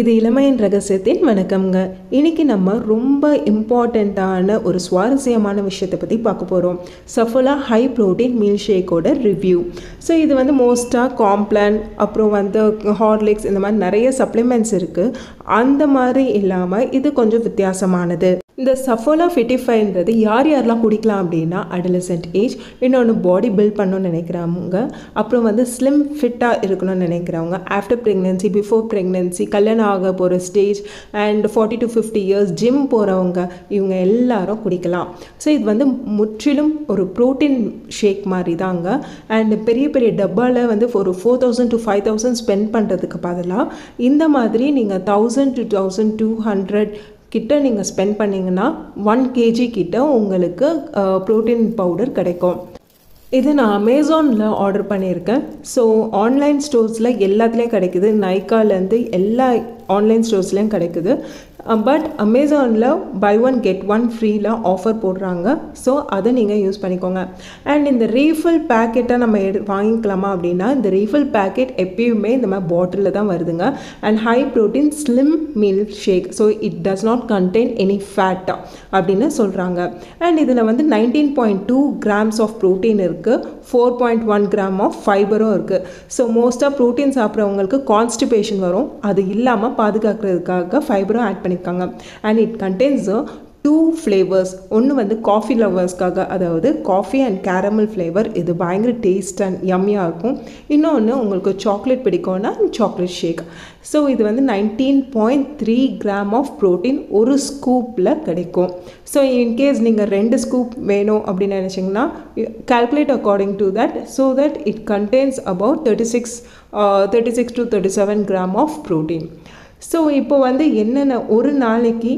இது இளமையின் ரகசியத்தின் வணக்கம்ங்க இன்னைக்கு நம்ம ரொம்ப இம்பார்ட்டண்ட்டான ஒரு சுவாரஸ்யமான விஷயத்தை பற்றி பார்க்க போகிறோம் சஃபோலா ஹை ப்ரோட்டீன் மீல் ஷேக்கோட ரிவ்யூ ஸோ இது வந்து மோஸ்ட்டாக காம்ப்ளான் அப்புறம் வந்து ஹார்லிக்ஸ் இந்த மாதிரி நிறைய சப்ளிமெண்ட்ஸ் இருக்குது அந்த மாதிரி இல்லாமல் இது கொஞ்சம் வித்தியாசமானது இந்த சஃபோலா ஃபிட்டிஃபைன்றது யார் யாரெல்லாம் குடிக்கலாம் அப்படின்னா அடலசென்ட் ஏஜ் இன்னொன்று பாடி பில்ட் பண்ணணும்னு நினைக்கிறவங்க அப்புறம் வந்து ஸ்லிம் ஃபிட்டாக இருக்கணும்னு நினைக்கிறவங்க ஆஃப்டர் ப்ரெக்னென்சி பிஃபோர் ப்ரெக்னென்சி கல்யாணம் ஆக போகிற stage and forty to fifty years gym போகிறவங்க இவங்க எல்லாரும் குடிக்கலாம் ஸோ இது வந்து முற்றிலும் ஒரு ப்ரோட்டீன் ஷேக் மாதிரி தாங்க அண்ட் பெரிய பெரிய டப்பாவில் வந்து ஒரு four thousand to five thousand spend பண்ணுறதுக்கு பதிலாக இந்த மாதிரி நீங்கள் thousand to thousand two hundred கிட்ட நீங்கள் ஸ்பெண்ட் பண்ணிங்கன்னா ஒன் கேஜி கிட்ட உங்களுக்கு ப்ரோட்டீன் பவுடர் கிடைக்கும் இது நான் அமேசானில் ஆர்டர் பண்ணியிருக்கேன் ஸோ ஆன்லைன் ஸ்டோர்ஸில் எல்லாத்துலேயும் கிடைக்குது நைக்காலேருந்து எல்லா ஆன்லைன் ஸ்டோர்ஸ்லேயும் கிடைக்குது பட் அமேசானில் பை ஒன் கெட் ஒன் ஃப்ரீயில் ஆஃபர் போடுறாங்க ஸோ அதை நீங்கள் யூஸ் பண்ணிக்கோங்க அண்ட் இந்த ரீஃபில் பேக்கெட்டை நம்ம எடு வாங்கிக்கலாமா அப்படின்னா இந்த ரீஃபில் பேக்கெட் எப்பயுமே இந்த மாதிரி பாட்டிலில் தான் வருதுங்க and high protein slim milk shake so it does not contain any fat அப்படின்னு சொல்கிறாங்க அண்ட் இதில் வந்து nineteen point two grams of protein இருக்குது four point one gram of ஃபைபரும் இருக்குது ஸோ மோஸ்ட்டாக ப்ரோட்டீன் சாப்பிட்றவங்களுக்கு கான்ஸ்டிபேஷன் வரும் அது இல்லாமல் பாதுகாக்கிறதுக்காக ஃபைபரும் ஆட் பண்ணியிருக்காங்க and it contains two flavours ஒன்று வந்து காஃபி லவர்ஸ்க்காக அதாவது காஃபி அண்ட் கேரமல் ஃப்ளேவர் இது பயங்கர டேஸ்ட் அண்ட் யம்மியாக இருக்கும் இன்னொன்று உங்களுக்கு சாக்லேட் பிடிக்கும்னா சாக்லேட் ஷேக் ஸோ இது வந்து nineteen point three gram of protein ஒரு ஸ்கூப்பில் கிடைக்கும் ஸோ இன்கேஸ் நீங்கள் ரெண்டு ஸ்கூப் வேணும் அப்படின்னு நினச்சிங்கன்னா calculate according to that so that it contains about thirty six thirty six to thirty seven gram of protein so இப்போ வந்து என்னென்ன ஒரு நாளைக்கு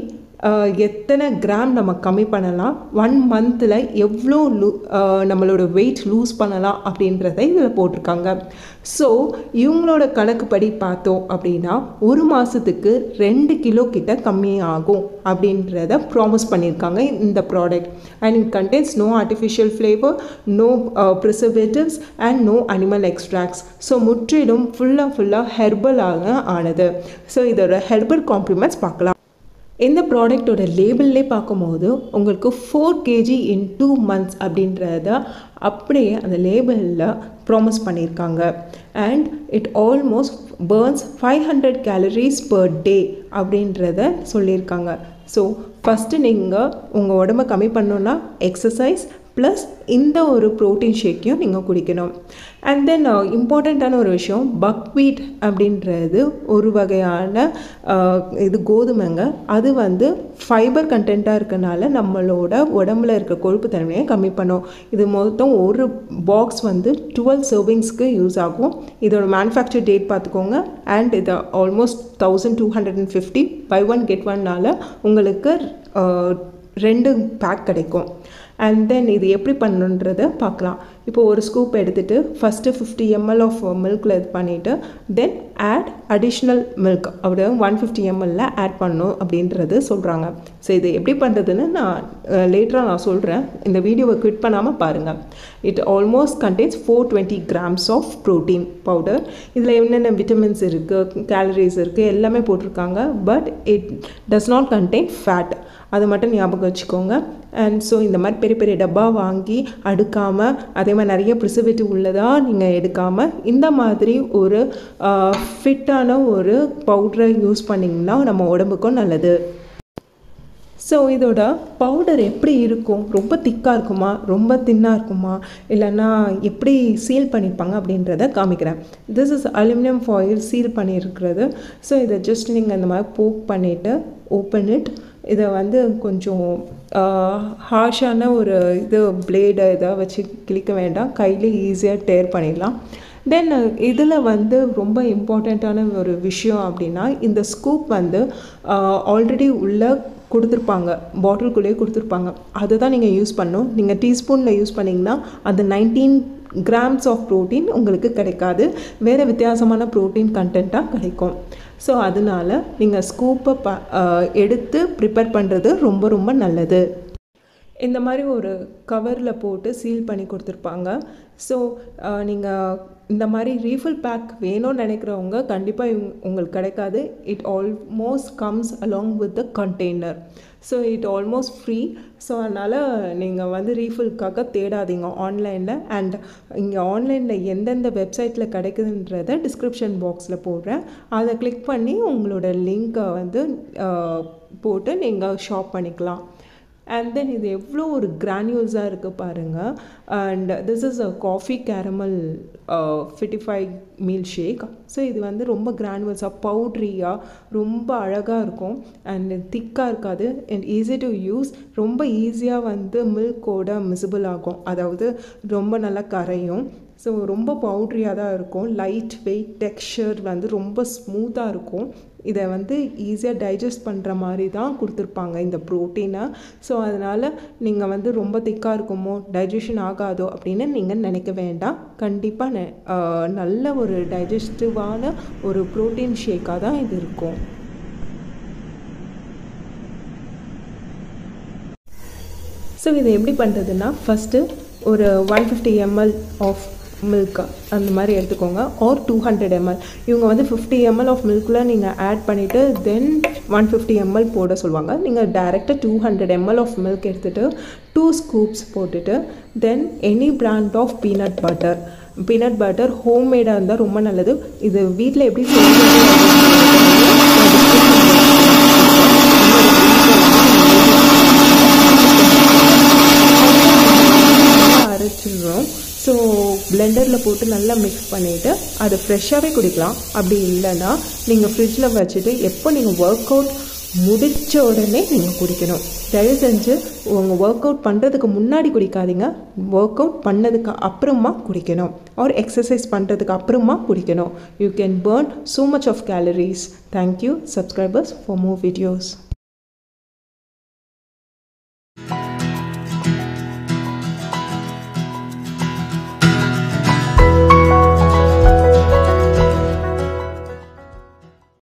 எத்தனை கிராம் நம்ம கம்மி பண்ணலாம் ஒன் மந்தில் எவ்வளோ லூ நம்மளோட வெயிட் லூஸ் பண்ணலாம் அப்படின்றத இதில் போட்டிருக்காங்க ஸோ இவங்களோட கணக்குப்படி பார்த்தோம் அப்படின்னா ஒரு மாதத்துக்கு ரெண்டு கிலோ கிட்ட கம்மியாகும் அப்படின்றத ப்ராமிஸ் பண்ணியிருக்காங்க இந்த product and it contains no artificial flavour no preservatives and no animal extracts so முற்றிலும் ஃபுல்லாக ஃபுல்லாக ஹெர்பலாக ஆனது ஸோ இதோட ஹெர்பல் காம்ப்ளிமெண்ட்ஸ் பார்க்கலாம் இந்த ப்ராடக்டோட லேபிள்லே பார்க்கும்போது உங்களுக்கு four KG in two months அப்படின்றத அப்படியே அந்த லேபிளில் ப்ராமிஸ் பண்ணியிருக்காங்க and it almost burns five hundred calories per day அப்படின்றத சொல்லியிருக்காங்க ஸோ ஃபஸ்ட்டு நீங்கள் உங்கள் உடம்ப கம்மி பண்ணணுன்னா எக்ஸசைஸ் ப்ளஸ் இந்த ஒரு ப்ரோட்டீன் ஷேக்கையும் நீங்கள் குடிக்கணும் அண்ட் தென் இம்பார்ட்டண்ட்டான ஒரு விஷயம் பக்வீட் அப்படின்றது ஒரு வகையான இது கோதுமைங்க அது வந்து ஃபைபர் கண்டென்ட்டாக இருக்கனால நம்மளோட உடம்புல இருக்க கொழுப்பு தன்மையை கம்மி பண்ணும் இது மொத்தம் ஒரு பாக்ஸ் வந்து டுவெல் சர்விங்ஸ்க்கு யூஸ் ஆகும் இதோட மேனுஃபேக்சர் டேட் பார்த்துக்கோங்க அண்ட் இது almost thousand two hundred and fifty buy one get ஒன்னால் உங்களுக்கு ரெண்டு பேக் கிடைக்கும் அண்ட் தென் இது எப்படி பண்ணணுன்றதை பார்க்கலாம் இப்போ ஒரு ஸ்கூப் எடுத்துகிட்டு ஃபஸ்ட்டு ஃபிஃப்டி எம்எல் ஆஃப் மில்கில் இது பண்ணிவிட்டு தென் ஆட் அடிஷ்னல் மில்க் அப்படியே ஒன் ஃபிஃப்டி எம்எல்ல ஆட் பண்ணணும் அப்படின்றது சொல்கிறாங்க ஸோ இது எப்படி பண்ணுறதுன்னு நான் லேட்டராக நான் சொல்கிறேன் இந்த வீடியோவை குவிட் பண்ணாமல் பாருங்கள் it almost contains four twenty grams of protein powder இதில் என்னென்ன விட்டமின்ஸ் இருக்குது கேலரிஸ் இருக்குது எல்லாமே போட்டிருக்காங்க but it does not contain fat அதை மட்டும் ஞாபகம் வச்சுக்கோங்க அண்ட் ஸோ இந்த மாதிரி பெரிய பெரிய டப்பா வாங்கி அடுக்காமல் அதே மாதிரி நிறைய ப்ரிசர்வேட்டிவ் உள்ளதாக நீங்கள் எடுக்காமல் இந்த மாதிரி ஒரு ஃபிட்டான ஒரு பவுடரை யூஸ் பண்ணிங்கன்னா நம்ம உடம்புக்கும் நல்லது ஸோ இதோட பவுடர் எப்படி இருக்கும் ரொம்ப திக்காக இருக்குமா ரொம்ப தின்னாக இருக்குமா இல்லைன்னா எப்படி சீல் பண்ணியிருப்பாங்க அப்படின்றத காமிக்கிறேன் this is aluminium foil seal பண்ணியிருக்கிறது ஸோ இதை ஜஸ்ட் நீங்கள் இந்த மாதிரி போக் பண்ணிவிட்டு ஓப்பன் இட் இதை வந்து கொஞ்சம் ஹார்ஷான ஒரு இது பிளேடை இதை வச்சு கிளிக்க வேண்டாம் கையில் ஈஸியாக டேர் பண்ணிடலாம் தென் இதில் வந்து ரொம்ப இம்பார்ட்டண்ட்டான ஒரு விஷயம் அப்படின்னா இந்த ஸ்கூப் வந்து ஆல்ரெடி உள்ள கொடுத்துருப்பாங்க பாட்டிலுக்குள்ளேயே கொடுத்துருப்பாங்க அதை தான் நீங்கள் யூஸ் பண்ணணும் நீங்கள் டீஸ்பூனில் யூஸ் பண்ணிங்கன்னா அந்த நைன்டீன் கிராம்ஸ் ஆஃப் ப்ரோட்டீன் உங்களுக்கு கிடைக்காது வேறு வித்தியாசமான ப்ரோட்டீன் கண்டென்ட்டாக கிடைக்கும் ஸோ அதனால் நீங்கள் ஸ்கூப்பை ப எடுத்து ப்ரிப்பேர் பண்ணுறது ரொம்ப ரொம்ப நல்லது இந்த மாதிரி ஒரு கவரில் போட்டு சீல் பண்ணி கொடுத்துருப்பாங்க ஸோ நீங்கள் இந்த மாதிரி ரீஃபில் பேக் வேணும்னு நினைக்கிறவங்க கண்டிப்பாக உங்களுக்கு கிடைக்காது it almost comes along with the container so it almost free so அதனால் நீங்கள் வந்து ரீஃபில்க்காக தேடாதீங்க ஆன்லைனில் அண்ட் இங்கே ஆன்லைனில் எந்தெந்த வெப்சைட்டில் கிடைக்குதுன்றத டிஸ்கிரிப்ஷன் பாக்ஸில் போடுறேன் அதை கிளிக் பண்ணி உங்களோட லிங்க்கை வந்து போட்டு நீங்கள் ஷாப் பண்ணிக்கலாம் அண்ட் தென் இது எவ்வளோ ஒரு கிரானியூல்ஸாக இருக்குது பாருங்கள் and this is a coffee caramel fittify meal shake so இது வந்து ரொம்ப கிரானுவல்ஸாக பவுட்ரியாக ரொம்ப அழகாக இருக்கும் அண்ட் திக்காக இருக்காது அண்ட் ஈஸி டு யூஸ் ரொம்ப ஈஸியாக வந்து மில்கோட மிசிபிள் ஆகும் அதாவது ரொம்ப நல்லா கரையும் ஸோ ரொம்ப பவுட்ரியாக தான் இருக்கும் லைட் வெயிட் டெக்ஸ்சர் வந்து ரொம்ப ஸ்மூத்தாக இருக்கும் இதை வந்து ஈஸியாக டைஜஸ்ட் பண்ணுற மாதிரி தான் கொடுத்துருப்பாங்க இந்த ப்ரோட்டீனை ஸோ அதனால் நீங்கள் வந்து ரொம்ப திக்காக இருக்குமோ டைஜஷன் ஆகாதோ அப்படின்னு நீங்கள் நினைக்க வேண்டாம் கண்டிப்பாக நல்ல ஒரு டைஜஸ்டிவான ஒரு ப்ரோட்டீன் ஷேக்காக தான் இது இருக்கும் ஸோ இதை எப்படி பண்ணுறதுன்னா ஃபஸ்ட்டு ஒரு one fifty ML of milk அந்த மாதிரி எடுத்துக்கோங்க ஆர் டூ ஹண்ட்ரட் எம்எல் இவங்க வந்து ஃபிஃப்டி எம்எல் ஆஃப் மில்கில் நீங்கள் ஆட் பண்ணிவிட்டு தென் ஒன் ஃபிஃப்டி எம்எல் போட சொல்லுவாங்க நீங்கள் டேரெக்டாக two hundred ML of milk எடுத்துகிட்டு டூ ஸ்கூப்ஸ் போட்டுட்டு then any brand of peanut butter peanut butter ஹோம்மேடாக இருந்தால் ரொம்ப நல்லது இது வீட்டில் எப்படி அரைச்சிடுறோம் ஸோ பிளெண்டரில் போட்டு நல்லா மிக்ஸ் பண்ணிவிட்டு அதை ஃப்ரெஷ்ஷாகவே குடிக்கலாம் அப்படி இல்லைன்னா நீங்கள் ஃப்ரிட்ஜில் வச்சுட்டு எப்போ நீங்கள் ஒர்க் அவுட் முடித்த உடனே நீங்கள் குடிக்கணும் தயவு செஞ்சு உங்கள் ஒர்க் அவுட் பண்ணுறதுக்கு முன்னாடி குடிக்காதீங்க ஒர்க் அவுட் பண்ணதுக்கு அப்புறமா குடிக்கணும் ஆர் எக்ஸசைஸ் பண்ணுறதுக்கு அப்புறமா குடிக்கணும் you can burn so much of calories thank you subscribers for more videos